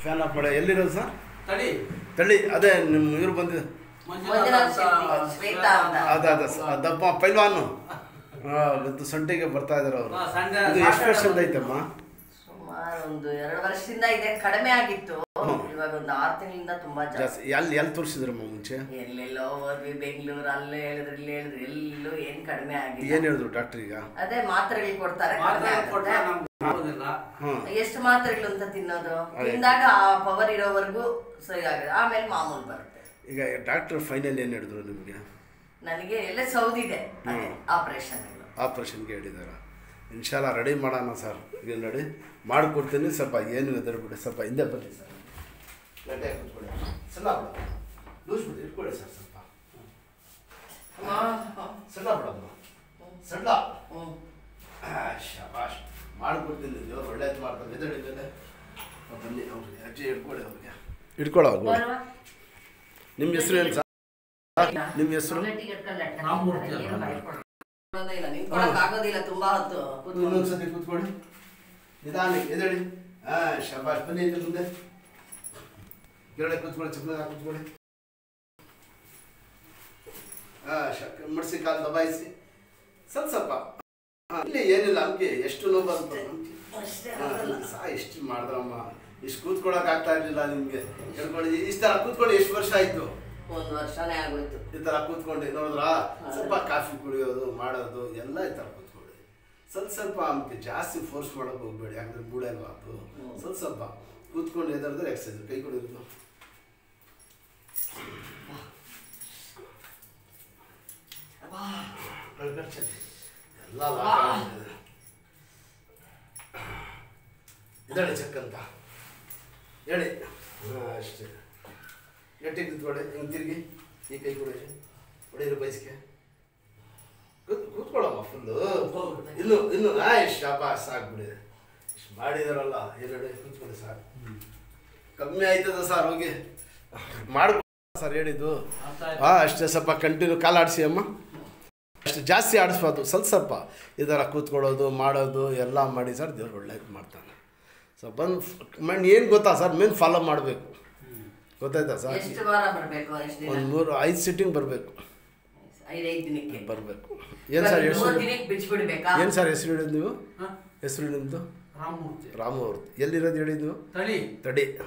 Fan of ಮಾಡಿ ಎಲ್ಲಿರೋದು sir ತಡಿ ತಳ್ಳಿ ಅದೇ ನಿಮ್ಮ ಇವ್ರು ಬಂದಿದೆ ಮಂಜುನಾಥ್ ಮಂಜುನಾಥ್ ಅಂತ- ಶ್ವೇತಾ ಅಂತ. ಅದ ಅದ ಸ- ದಪ್ಪ ಪೈಲ್ವಾನು ಇದು ಸೊಂಟಿಗೆ ಬರ್ತಾ ಇದಾರೆ ಅವರು ಹಾ, ಸಂಡೆ- ಇದು ಎಷ್ಟು ವರ್ಷದ ಐತಮ್ಮ ಸುಮಾರು ಒಂದು ಎರಡು ವರ್ಷದಿಂದ ಇದೆ ಕಡಿಮೆ ಆಗಿತ್ತು ಇವಾಗ ಒಂದು ಆರು ತಿಂಗಳಿಂದ ತುಂಬಾ ಜಾಸ್ತಿ ಜಾಸ್ತಿ ಎಲ್ಲಿ ಎಲ್ಲಿ ತೋರಿಸಿದ್ರಮ್ಮ ಮುಂಚೆ ಎಲ್ಲೆಲ್ಲೋ ಹೋದ್ವಿ ಬೆಂಗಳೂರು ಅಲ್ಲೇ ಹೇಳಿದ್ರು ಇಲ್ಲಿ ಹೇಳಿದ್ರು ಎಲ್ಲೂ ಏನ್ ಕಡಿಮೆ ಆಗಿಲ್ಲ ಏನು ಹೇಳಿದ್ರು ಡಾಕ್ಟರ್ ಈಗ ಅದೇ ಮಾತ್ರೆಗಳು ಕೊಡ್ತಾರೆ ಮಾತ್ರ ಕಡಿಮೆ ಕೊಟ್ರೆ ಆಗುತ್ತೆ. ನಮ್ಗೆ ಆಗೋದಿಲ್ಲ ಹ್ಞೂ ಎಷ್ಟು ಮಾತ್ರೆಗಳು ಅಂತ ತಿನ್ನೋದು ಅದೇ. ತಿಂದಾಗ ಆ ಪವರ್ ಇರೋವರೆಗೂ ಸರಿ ಆಗುತ್ತೆ ಆಮೇಲೆ ಮಾಮೂಲು ಬರುತ್ತೆ ಈಗ ಡಾಕ್ಟರ್ ಫೈನಲ್ ಏನು ಹೇಳಿದ್ರು ನಿಮಗೆ ನನಗೆ ಎಲ್ಲ ಸೌದಿದೆ ಹ್ಮ್. ಆಪರೇಷನ್ ಆಪ್ರೇಷನ್ಗೆ ಹೇಳಿದ್ದಾರೆ ಇನ್ಶಾಲ್ಲ ರೆಡಿ ಮಾಡೋಣ ಸರ್ ಈಗ ನೋಡಿ ಮಾಡಿಕೊಡ್ತೀನಿ ಸ್ವಲ್ಪ ಏನು ಎದುರು ಬಿಡಿ ಸ್ವಲ್ಪ ಹಿಂದೆ ಬನ್ನಿ ಸರ್ ಗಟ್ಟಿಯಾಗಿ ಕೂತ್ಕೊಳ್ಳಿ ಸಣ್ಣ ಬಿಡ ಲೂಸ್ ಬಿಡಿ ಇಟ್ಕೊಳ್ಳಿ ಸರ್ ಸ್ವಲ್ಪ ಸಣ್ಣ ಬಿಡಮ್ಮ ಸಣ್ಣ ಆ, ಶಬಾಷ್ ಮಾಡಿಕೊಡ್ತೀನಿ ದೇವ್ರು ಒಳ್ಳೇದು ಮಾಡ್ತಾರೆ ಎದುರು ಮೇಲೆ ಬನ್ನಿ ಅವ್ರಿಗೆ ಅಜ್ಜಿ ಹಿಡ್ಕೊಳ್ಳಿ ಅವ್ರಿಗೆ ಇಟ್ಕೊಳ್ಳೋ ನಿಮ್ಮ ಹೆಸರು ಏನು ಸರ್ ನಿಮ್ಮ ಹೆಸರು ರಾಮಮೂರ್ತಿ ಇಲ್ಲ ನಿಂತ್ಕೊಳಕ್ ಆಗೋದಿಲ್ಲ ತುಂಬಾ ಹೊತ್ತು ಕೂತ್ಕೊಂಡು. ಇನ್ನೊಂದ್ಸತಿ ಕೂತ್ಕೊಳ್ಳಿ ನಿಧಾನ ಎದಳಿ ಹಾ ಶಬಾಷ್ ಬನ್ನಿ ಇಲ್ಲಿ ಮುಂದೆ ಕೆಳಗೆ ಕೂತ್ಕೊಳ್ಳಿ ಚಿಕ್ಕದಾಗ ಕೂತ್ಕೊಳ್ಳಿ ಹಾ ಶಕ್ ಮಡಿಸಿ ಕಾಲು ದಬಾಯಿಸಿ ಸ್ವಲ್ಪ ಸ್ವಲ್ಪ ಹಾ, ಇಲ್ಲಿ ಏನಿಲ್ಲ ನಮ್ಗೆ ಎಷ್ಟು ನೋವು ಬರುತ್ತೆ ನಮ್ಗೆ ಅಷ್ಟೇ ಹಾ, ಆಗಲ್ಲ. ಸಾ ಎಷ್ಟು ಮಾಡಿದ್ರಮ್ಮ ಇಷ್ಟು ಕೂತ್ಕೊಳಕ್ ಆಗ್ತಾ ಇರ್ಲಿಲ್ಲ ನಿಮ್ಗೆ ಹೇಳ್ಕೊಳ್ಳಿ ಇಷ್ಟು ತರ ಕೂತ್ಕೊಂಡು ಎಷ್ಟು ವರ್ಷ ಆಯ್ತು ಒಂದ್ ವರ್ಷನೇ ಆಗೋಯ್ತು ಈ ಥರ ಕೂತ್ಕೊಂಡು ನೋಡಿದ್ರಾ ಸ್ವಲ್ಪ ಕಾಫಿ ಕುಡಿಯೋದು ಮಾಡೋದು ಎಲ್ಲ ಈ ಥರ ಕೂತ್ಕೊಳ್ಳಿ ಸ್ವಲ್ಪ ಸ್ವಲ್ಪ ಆಮೇಲೆ ಜಾಸ್ತಿ ಫೋರ್ಸ್ ಮಾಡೋಕೆ ಹೋಗ್ಬೇಡಿ ಯಾಕಂದ್ರೆ ಬೂಡಲ್ವಾತು ಸ್ವಲ್ಪ ಸ್ವಲ್ಪ ಕೂತ್ಕೊಂಡು ಎದುರಿದ್ರೆ ಎಕ್ಸಸೈಸ್ ಕೈ ಕೊಡಿರೋದು ಎಲ್ಲ ಇದ್ದಾಳೆ ಚೆಕ್ಕಂತ ಹೇಳಿ ಹಾಂ ಅಷ್ಟೇ ಗಟ್ಟಿ ಕೂತ್ಕೊಳ್ಳಿ ಹಿಂಗೆ ತಿರುಗಿ ಈ ಕೈ ಕೊಡಿ ಹೊಡೀರಿ ಬಯಸ್ಗೆ ಕೂತ್ ಕೂತ್ಕೊಳ್ಳಮ್ಮ ಫುಲ್ಲು ಇನ್ನು ಇನ್ನು ಆಯ್ ಶಾಬಾಸ್ ಸಾಕ್ಬಿಡಿ ಇಷ್ಟು ಮಾಡಿದಾರಲ್ಲ ಎರಡು ಕೂತ್ಕೊಳ್ಳಿ ಸಾಕು ಕಮ್ಮಿ ಆಯ್ತದ ಸರ್ ಹೋಗಿ ಮಾಡ್ಕೊ ಸರ್ ಹೇಳಿದ್ದು ಹಾಂ ಅಷ್ಟೇ ಸ್ವಲ್ಪ ಕಂಟಿನ್ಯೂ ಕಾಲು ಆಡಿಸಿ ಅಮ್ಮ ಅಷ್ಟು ಜಾಸ್ತಿ ಆಡಿಸ್ಬಾರ್ದು ಸ್ವಲ್ಪ ಸ್ವಲ್ಪ ಈ ಥರ ಕೂತ್ಕೊಳ್ಳೋದು ಮಾಡೋದು ಎಲ್ಲ ಮಾಡಿ ಸರ್ ದೇವ್ರು ಒಳ್ಳೇದು ಮಾಡ್ತಾನೆ ಸೊ ಬಂದು ಮಣ್ಣು ಏನು ಗೊತ್ತಾ ಸರ್ ಮೇನ್ ಫಾಲೋ ಮಾಡಬೇಕು ಗೊತ್ತಾಯ್ತಾ ಸರ್ ಎಷ್ಟು ವಾರ ಬರ್ಬೇಕು ಎಷ್ಟು ದಿನ ಒಂದು ಮೂರು ಐದು ಸಿಟ್ಟಿಂಗ್ ಬರಬೇಕು ಐದೈದು ದಿನಕ್ಕೆ ಬರಬೇಕು ಏನು ಸರ್ ಮೂರು ಹೆಸರು ದಿನಕ್ಕೆ ಬಿಚ್ಬಿಡ್ಬೇಕಾ ಏನು ಸರ್ ಹೆಸರು ಹೇಳಿದ್ದು ನೀವು ಹಾ? ಹೆಸರು ನಿಮ್ಮದು ರಾಮಮೂರ್ತಿ ರಾಮು ಅವ್ರದ್ದು ಎಲ್ಲಿರೋದು ಹೇಳಿದ್ದು ತಳಿ ತಡಿ